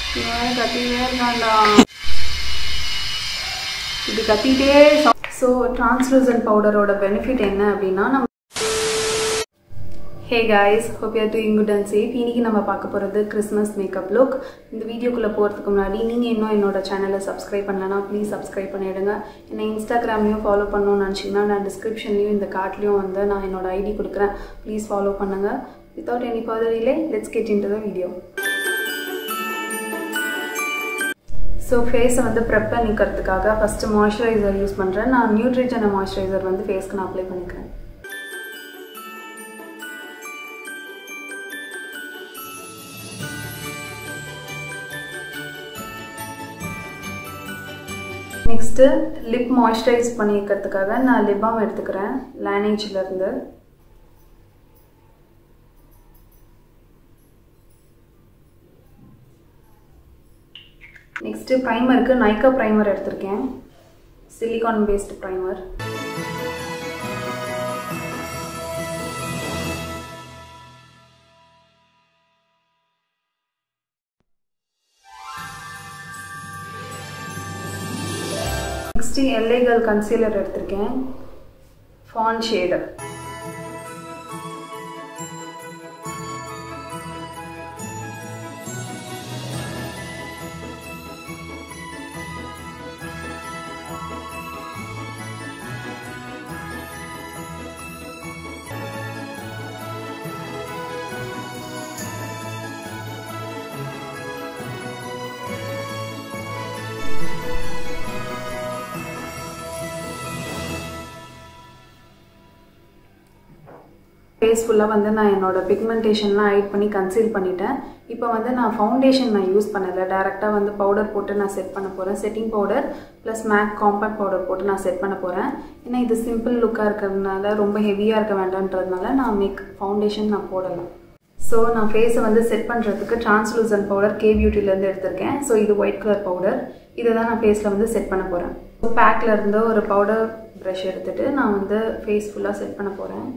இவன் கத்திட்டே இருக்கான்டா இப்படி கத்திட்டே ஸோ டிரான்ஸ்லூசன்ட் பவுடரோட பெனிஃபிட் என்ன அப்படின்னா நம்ம ஹே guys hope you are doing good and safe இன்னைக்கு நம்ம பார்க்க போகிறது கிறிஸ்மஸ் மேக்கப் லுக் இந்த வீடியோக்குள்ளே போகிறதுக்கு முன்னாடி நீங்கள் இன்னும் என்னோட சேனலை சப்ஸ்கிரைப் பண்ணலனா ப்ளீஸ் சப்ஸ்கிரைப் பண்ணிவிடுங்க என்னை இன்ஸ்டாகிராம்லேயும் ஃபாலோ பண்ணணும்னு நினச்சிங்கன்னா நான் டிஸ்கிரிப்ஷன்லேயும் இந்த கார்ட்லேயும் வந்து நான் என்னோட ஐடி கொடுக்குறேன் ப்ளீஸ் ஃபாலோ பண்ணுங்கள் without any further delay let's get into the video so ஃபேஸை வந்து ப்ரெப் பண்ணிக்கிறதுக்காக ஃபஸ்ட்டு மாய்ஸ்சரைசர் யூஸ் பண்ணுறேன் நான் நியூட்ரிஜன மாய்ஸ்சரைசர் வந்து ஃபேஸ்க்கு நான் அப்ளை பண்ணிக்கிறேன் நெக்ஸ்ட்டு லிப் மாய்ஸ்சரைஸ் பண்ணிக்கிறதுக்காக நான் லிப் பாம் எடுத்துக்கிறேன் லேனேஜ்லேருந்து நெக்ஸ்ட்டு ப்ரைமருக்கு நைக்கா ப்ரைமர் எடுத்திருக்கேன் சிலிகான் பேஸ்டு ப்ரைமர் நெக்ஸ்ட்டு எல்லைகள் கன்சீலர் எடுத்திருக்கேன் ஃபான் ஷேடு ஃபேஸ் ஃபுல்லாக வந்து நான் என்னோட பிக்மெண்டேஷன்லாம் ஹைட் பண்ணி கன்சீல் பண்ணிட்டேன் இப்போ வந்து நான் ஃபவுண்டேஷன் நான் யூஸ் பண்ணலை டேரெக்டாக வந்து பவுடர் போட்டு நான் செட் பண்ண போகிறேன் setting powder plus MAC compact powder போட்டு நான் செட் பண்ண போகிறேன் ஏன்னா இது சிம்பிள் லுக்காக இருக்கிறதுனால ரொம்ப ஹெவியாக இருக்க வேண்டான்றதுனால நான் மேக் ஃபவுண்டேஷன் நான் போடலாம் ஸோ நான் ஃபேஸை வந்து செட் பண்ணுறதுக்கு டிரான்ஸ்லூசன் பவுடர் கே பியூட்டிலேருந்து எடுத்திருக்கேன் ஸோ இது ஒயிட் கலர் பவுடர் இதை தான் நான் ஃபேஸில் வந்து செட் பண்ண போகிறேன் ஸோ பேக்கில் இருந்து ஒரு பவுடர் ப்ரஷ் எடுத்துகிட்டு நான் வந்து ஃபேஸ் ஃபுல்லாக செட் பண்ண போகிறேன்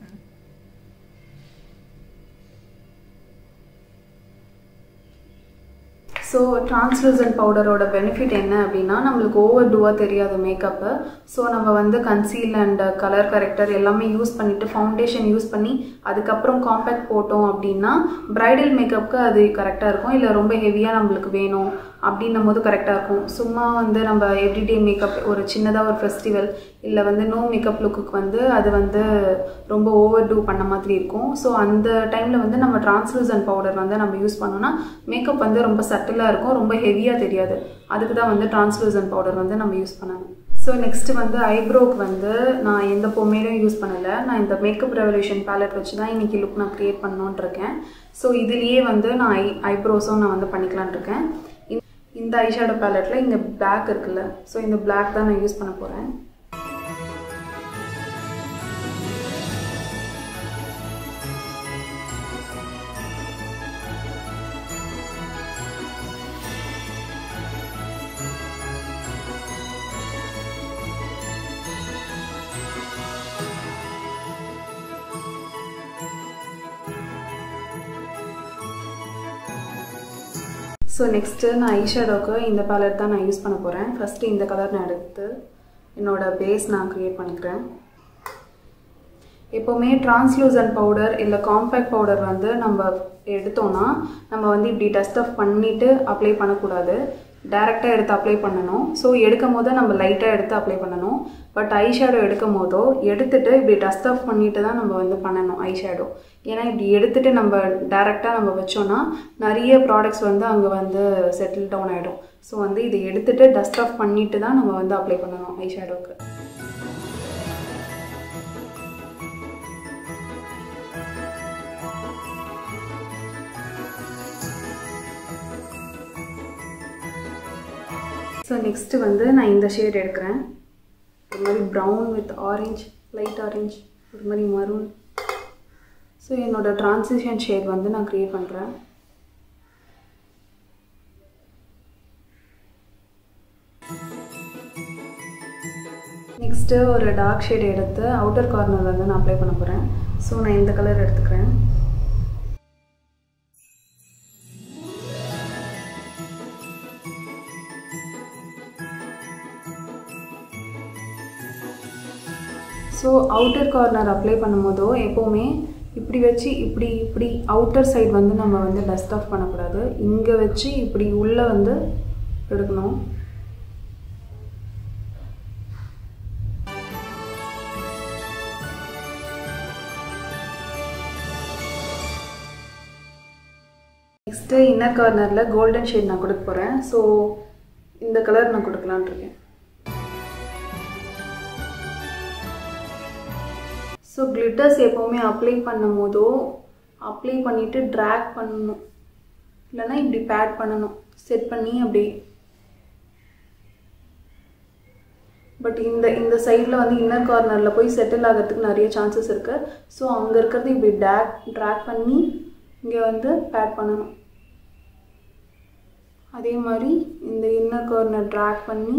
ஸோ டிரான்ஸ்லூசன்ட் பவுடரோட பெனிஃபிட் என்ன அப்படின்னா நம்மளுக்கு ஓவர் டூவாக தெரியாது மேக்கப்பு ஸோ நம்ம வந்து கன்சீல் அண்ட் கலர் கரெக்டர் எல்லாமே யூஸ் பண்ணிவிட்டு ஃபவுண்டேஷன் யூஸ் பண்ணி அதுக்கப்புறம் காம்பேக்ட் போட்டோம் அப்படின்னா ப்ரைடல் மேக்கப்புக்கு அது கரெக்டாக இருக்கும் இல்லை ரொம்ப ஹெவியாக நம்மளுக்கு வேணும் அப்படின்னும் போது கரெக்டாக இருக்கும் சும்மா வந்து நம்ம எவ்ரிடே மேக்கப் ஒரு சின்னதாக ஒரு ஃபெஸ்டிவல் இல்லை வந்து நோ மேக்கப் லுக்குக்கு வந்து அது வந்து ரொம்ப ஓவர் டூ பண்ண மாதிரி இருக்கும் ஸோ அந்த டைமில் வந்து நம்ம டிரான்ஸ்லூசன் பவுடர் வந்து நம்ம யூஸ் பண்ணோம்னா மேக்கப் வந்து ரொம்ப சட்டிலாக இருக்கும் ரொம்ப ஹெவியாக தெரியாது அதுக்கு தான் வந்து டிரான்ஸ்லூசன் பவுடர் வந்து நம்ம யூஸ் பண்ணணும் ஸோ நெக்ஸ்ட்டு வந்து ஐப்ரோக்கு வந்து நான் எந்த பொம்மேடும் யூஸ் பண்ணலை நான் இந்த மேக்கப் ரெவல்யூஷன் பேலட் வச்சு தான் இன்றைக்கி லுக் நான் க்ரியேட் பண்ணணுன்ட்டு இருக்கேன் ஸோ இதுலேயே வந்து நான் ஐ ஐப்ரோஸும் நான் வந்து பண்ணிக்கலான் இருக்கேன் இந்த ஐஷேடோ பேலட்டில் இங்கே பிளாக் இருக்குல்ல ஸோ இந்த பிளாக் தான் நான் யூஸ் பண்ண போகிறேன் ஸோ நெக்ஸ்ட்டு நான் ஐஷேடோக்கு இந்த பேலட் தான் நான் யூஸ் பண்ண போகிறேன் ஃபஸ்ட்டு இந்த கலர் நான் எடுத்து என்னோடய பேஸ் நான் க்ரியேட் பண்ணிக்கிறேன் எப்போவுமே டிரான்ஸ்லூசன் பவுடர் இல்லை காம்பேக்ட் பவுடர் வந்து நம்ம எடுத்தோன்னா நம்ம வந்து இப்படி டஸ்ட் ஆஃப் பண்ணிவிட்டு அப்ளை பண்ணக்கூடாது டேரெக்டாக எடுத்து அப்ளை பண்ணணும் ஸோ எடுக்கும் போது நம்ம லைட்டாக எடுத்து அப்ளை பண்ணணும் பட் ஐ ஷேடோ எடுக்கும் போதோ எடுத்துகிட்டு இப்படி டஸ்ட் ஆஃப் பண்ணிட்டு தான் நம்ம வந்து பண்ணணும் ஐ ஷேடோ ஏன்னா இப்படி எடுத்துகிட்டு நம்ம டேரெக்டாக நம்ம வச்சோன்னா நிறைய ப்ராடக்ட்ஸ் வந்து அங்கே வந்து செட்டில் டவுன் ஆகிடும் ஸோ வந்து இதை எடுத்துகிட்டு டஸ்ட் ஆஃப் பண்ணிட்டு தான் நம்ம வந்து அப்ளை பண்ணணும் ஐ ஷேடோவுக்கு ஸோ நெக்ஸ்ட்டு வந்து நான் இந்த ஷேட் எடுக்கிறேன் ஒரு மாதிரி brown with orange light orange ஒரு மாதிரி மரூன் ஸோ என்னோடய ட்ரான்சிஷன் ஷேட் வந்து நான் க்ரியேட் பண்ணுறேன் நெக்ஸ்ட்டு ஒரு டார்க் ஷேட் எடுத்து அவுட்டர் கார்னர் வந்து நான் அப்ளை பண்ண போகிறேன் ஸோ நான் இந்த கலர் எடுத்துக்கிறேன் ஸோ அவுட்டர் கார்னர் அப்ளை பண்ணும்போதோ எப்போவுமே இப்படி வச்சு இப்படி இப்படி அவுட்டர் சைடு வந்து நம்ம வந்து டஸ்ட் ஆஃப் பண்ணக்கூடாது இங்கே வச்சு இப்படி உள்ளே வந்து எடுக்கணும் நெக்ஸ்ட்டு இன்னர் கார்னரில் கோல்டன் ஷேட் நான் கொடுக்க போகிறேன் ஸோ இந்த கலர் நான் கொடுக்கலான் இருக்கேன் ஸோ கிளிட்டர்ஸ் எப்போவுமே அப்ளை பண்ணும் போதோ அப்ளை பண்ணிவிட்டு ட்ராக் பண்ணணும் இல்லைன்னா இப்படி பேட் பண்ணணும் செட் பண்ணி அப்படி பட் இந்த இந்த சைடில் வந்து இன்னர் கார்னரில் போய் செட்டில் ஆகிறதுக்கு நிறைய சான்சஸ் இருக்குது ஸோ அங்கே இருக்கிறது இப்படி டேக் ட்ராக் பண்ணி இங்கே வந்து பேட் பண்ணணும் அதே மாதிரி இந்த இன்னர் கார்னர் ட்ராக் பண்ணி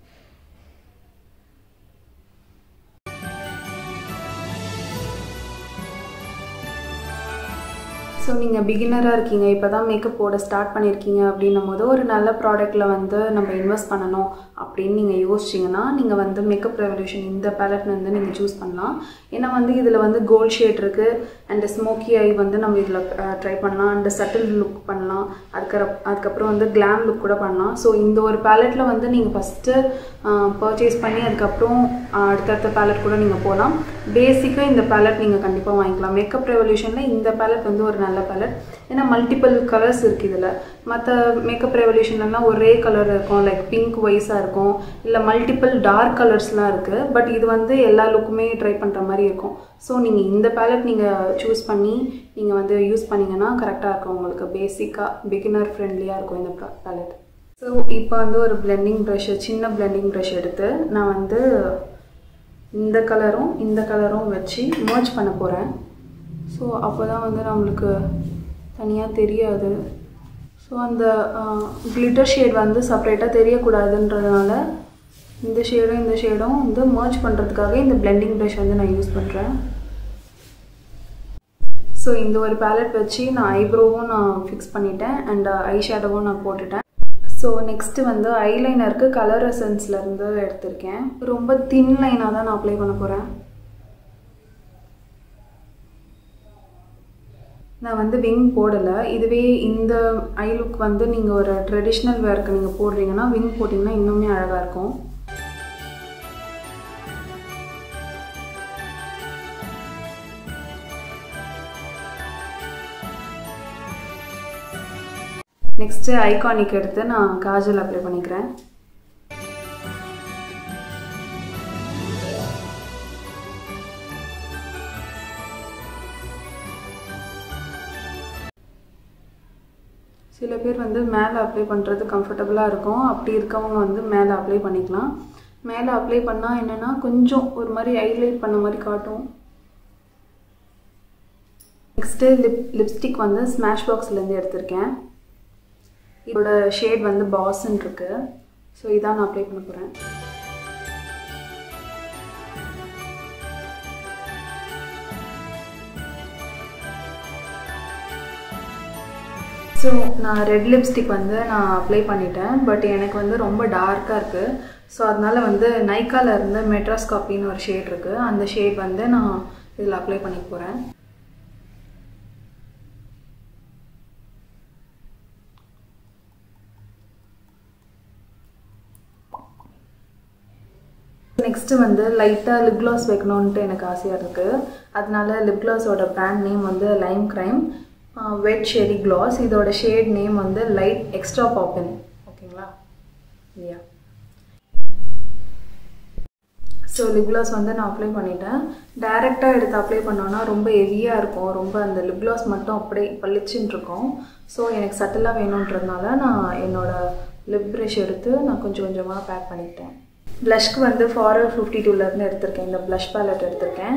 ஸோ நீங்கள் பிகினராக இருக்கீங்க இப்போ தான் மேக்கப் போட ஸ்டார்ட் பண்ணியிருக்கீங்க அப்படின்னும் போது ஒரு நல்ல ப்ராடக்ட்டில் வந்து நம்ம இன்வெஸ்ட் பண்ணணும் அப்படின்னு நீங்கள் யோசிச்சிங்கன்னா நீங்கள் வந்து மேக்கப் ரெவல்யூஷன் இந்த பேலட்ல வந்து நீங்கள் சூஸ் பண்ணலாம் ஏன்னா வந்து இதில் வந்து கோல்ட் ஷேட் இருக்குது அண்ட் ஸ்மோக்கி ஐ வந்து நம்ம இதில் ட்ரை பண்ணலாம் அண்ட் சட்டில் லுக் பண்ணலாம் அதுக்கப்புறம் அதுக்கப்புறம் வந்து கிளாம் லுக் கூட பண்ணலாம் ஸோ இந்த ஒரு பேலட்டில் வந்து நீங்கள் ஃபஸ்ட்டு பர்ச்சேஸ் பண்ணி அதுக்கப்புறம் அடுத்தடுத்த பேலட் கூட நீங்கள் போகலாம் பேசிக்காக இந்த பேலட் நீங்கள் கண்டிப்பாக வாங்கிக்கலாம் மேக்கப் ரெவல்யூஷனில் இந்த பேலட் வந்து ஒரு நல்ல பேலட் ஏன்னா மல்டிபிள் கலர்ஸ் இருக்குது இதில் மற்ற மேக்கப் ரெவல்யூஷன்லாம் ஒரே கலர் இருக்கும் லைக் பிங்க் வைஸாக இருக்கும் இல்லை மல்டிபிள் டார்க் கலர்ஸ்லாம் இருக்குது பட் இது வந்து எல்லா லுக்குமே ட்ரை பண்ணுற மாதிரி இருக்கும் ஸோ நீங்கள் இந்த பேலட் நீங்கள் சூஸ் பண்ணி நீங்கள் வந்து யூஸ் பண்ணிங்கன்னா கரெக்டாக இருக்கும் உங்களுக்கு பேசிக்காக பிகினர் ஃப்ரெண்ட்லியாக இருக்கும் இந்த பேலட் ஸோ இப்போ வந்து ஒரு பிளெண்டிங் ப்ரஷ் சின்ன பிளெண்டிங் ப்ரஷ் எடுத்து நான் வந்து இந்த கலரும் இந்த கலரும் வச்சு மர்ச் பண்ண போகிறேன் ஸோ அப்போ தான் வந்து நம்மளுக்கு தனியாக தெரியாது ஸோ அந்த கிளிட்டர் ஷேட் வந்து செப்பரேட்டாக தெரியக்கூடாதுன்றதுனால இந்த ஷேடும் இந்த ஷேடும் வந்து மர்ச் பண்ணுறதுக்காக இந்த பிளெண்டிங் ப்ரஷ் வந்து நான் யூஸ் பண்ணுறேன் ஸோ இந்த ஒரு பேலட் வச்சு நான் ஐப்ரோவும் நான் ஃபிக்ஸ் பண்ணிட்டேன் அண்ட் ஐ ஷேடோவும் நான் போட்டுட்டேன் ஸோ நெக்ஸ்ட்டு வந்து ஐலைனருக்கு கலர் எசன்ஸ்லேருந்து எடுத்திருக்கேன் ரொம்ப தின் லைனாக தான் நான் அப்ளை பண்ண போகிறேன் நான் வந்து விங் போடலை இதுவே இந்த ஐ லுக் வந்து நீங்கள் ஒரு ட்ரெடிஷ்னல் வேர்க்கு நீங்கள் போடுறீங்கன்னா விங் போட்டிங்கன்னா இன்னுமே அழகாக இருக்கும் நெக்ஸ்ட்டு ஐகானிக் எடுத்து நான் காஜல் அப்ளை பண்ணிக்கிறேன் சில பேர் வந்து மேலே அப்ளை பண்ணுறது கம்ஃபர்டபுளாக இருக்கும் அப்படி இருக்கவங்க வந்து மேலே அப்ளை பண்ணிக்கலாம் மேலே அப்ளை பண்ணால் என்னென்னா கொஞ்சம் ஒரு மாதிரி ஹைலைட் பண்ண மாதிரி காட்டும் நெக்ஸ்ட்டு லிப் லிப்ஸ்டிக் வந்து ஸ்மாஷ் பாக்ஸ்லேருந்து எடுத்திருக்கேன் இதோட ஷேட் வந்து பாஸ்ன்னு இருக்கு ஸோ இதான் நான் அப்ளை பண்ண போகிறேன் ஸோ நான் ரெட் லிப்ஸ்டிக் வந்து நான் அப்ளை பண்ணிட்டேன் பட் எனக்கு வந்து ரொம்ப டார்க்காக இருக்குது ஸோ அதனால் வந்து நைக்காவில் இருந்து மெட்ராஸ் காப்பின்னு ஒரு ஷேட் இருக்குது அந்த ஷேட் வந்து நான் இதில் அப்ளை பண்ணிக்க போகிறேன் நெக்ஸ்ட்டு வந்து லைட்டாக லிப் க்ளாஸ் வைக்கணுன்ட்டு எனக்கு ஆசையாக இருக்குது அதனால லிப் க்ளாஸோட பிராண்ட் நேம் வந்து Lime Crime wet cherry gloss இதோட ஷேட் நேம் வந்து லைட் எக்ஸ்ட்ரா பாப்பின் ஓகேங்களா இல்லையா ஸோ லிப் க்ளாஸ் வந்து நான் அப்ளை பண்ணிட்டேன் டைரெக்டாக எடுத்து அப்ளை பண்ணோன்னா ரொம்ப ஹெவியாக இருக்கும் ரொம்ப அந்த லிப் க்ளாஸ் மட்டும் அப்படியே பளிச்சுன்னு இருக்கும் ஸோ எனக்கு சட்டிலாக வேணுன்றதுனால நான் என்னோடய லிப் ப்ரஷ் எடுத்து நான் கொஞ்சம் கொஞ்சமாக பேக் பண்ணிக்கிட்டேன் ப்ளஷ்க்கு வந்து ஃபாரர் ஃபிஃப்டி டூலேருந்து எடுத்திருக்கேன் இந்த ப்ளஷ் பேலட் எடுத்திருக்கேன்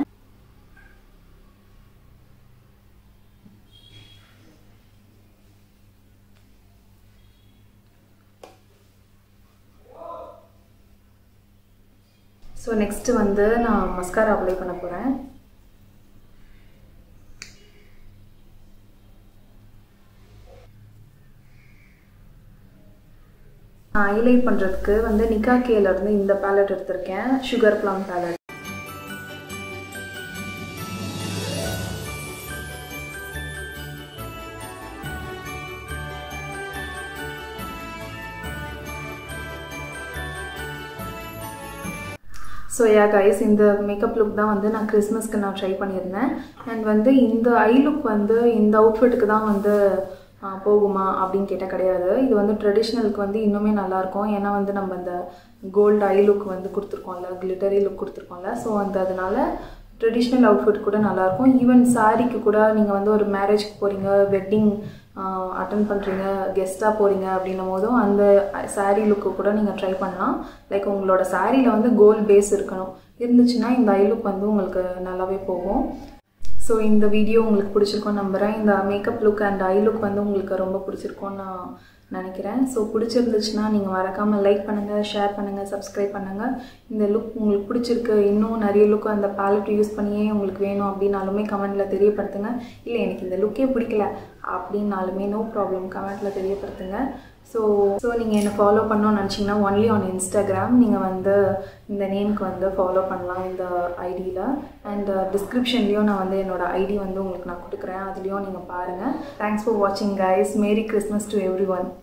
ஸோ நெக்ஸ்ட்டு வந்து நான் மஸ்காரா அப்ளை பண்ண போகிறேன் நான் ஹைலைட் பண்ணுறதுக்கு வந்து நிக்கா கேலேருந்து இந்த பேலட் எடுத்திருக்கேன் sugar plum palette so yeah guys இந்த மேக்கப் லுக் தான் வந்து நான் கிறிஸ்மஸ்க்கு நான் ட்ரை பண்ணியிருந்தேன் அண்ட் வந்து இந்த ஐ லுக் வந்து இந்த அவுட்ஃபிட்டுக்கு தான் வந்து ஆ, போகுமா அப்படின்னு கேட்டால் கிடையாது இது வந்து ட்ரெடிஷ்னலுக்கு வந்து இன்னுமே நல்லாயிருக்கும் ஏன்னா வந்து நம்ம இந்த கோல்டு ஐ லுக் வந்து கொடுத்துருக்கோம்ல கிளிட்டரி லுக் கொடுத்துருக்கோம்ல ஸோ அந்த அதனால ட்ரெடிஷ்னல் அவுட்ஃபிட் கூட நல்லாயிருக்கும் ஈவன் சாரீக்கு கூட நீங்கள் வந்து ஒரு மேரேஜ்க்கு போகிறீங்க வெட்டிங் அட்டன் பண்ணுறீங்க கெஸ்ட்டாக போகிறீங்க அப்படின்னும் போதும் அந்த saree லுக்கு கூட நீங்கள் ட்ரை பண்ணலாம் லைக் உங்களோட சாரியில் வந்து கோல்ட் பேஸ் இருக்கணும் இருந்துச்சுன்னா இந்த ஐ லுக் வந்து உங்களுக்கு நல்லாவே போகும் ஸோ இந்த வீடியோ உங்களுக்கு பிடிச்சிருக்கோன்னு நம்புகிறேன் இந்த makeup look and eye look வந்து உங்களுக்கு ரொம்ப பிடிச்சிருக்கோன்னு நான் நினைக்கிறேன் ஸோ பிடிச்சிருந்துச்சுன்னா நீங்கள் மறக்காமல் லைக் பண்ணுங்கள் ஷேர் பண்ணுங்கள் சப்ஸ்கிரைப் பண்ணுங்கள் இந்த லுக் உங்களுக்கு பிடிச்சிருக்கு இன்னும் நிறைய லுக் அந்த பேலட் யூஸ் பண்ணியே உங்களுக்கு வேணும் அப்படின்னாலுமே கமெண்ட்டில் தெரியப்படுத்துங்க இல்லை எனக்கு இந்த லுக்கே பிடிக்கல அப்படின்னாலுமே நோ ப்ராப்ளம் கமெண்ட்டில் தெரியப்படுத்துங்க ஸோ ஸோ நீங்கள் என்னை ஃபாலோ பண்ணணும்னு நினச்சிங்கன்னா ஒன்லி ஆன் இன்ஸ்டாகிராம் நீங்கள் வந்து இந்த நேம்க்கு வந்து ஃபாலோ பண்ணலாம் இந்த ஐடியில் அண்ட் டிஸ்கிரிப்ஷன்லேயும் நான் வந்து என்னோட ஐடி வந்து உங்களுக்கு நான் கொடுக்குறேன் அதுலேயும் நீங்கள் பாருங்கள் தேங்க்ஸ் ஃபார் வாட்சிங் guys merry Christmas to every one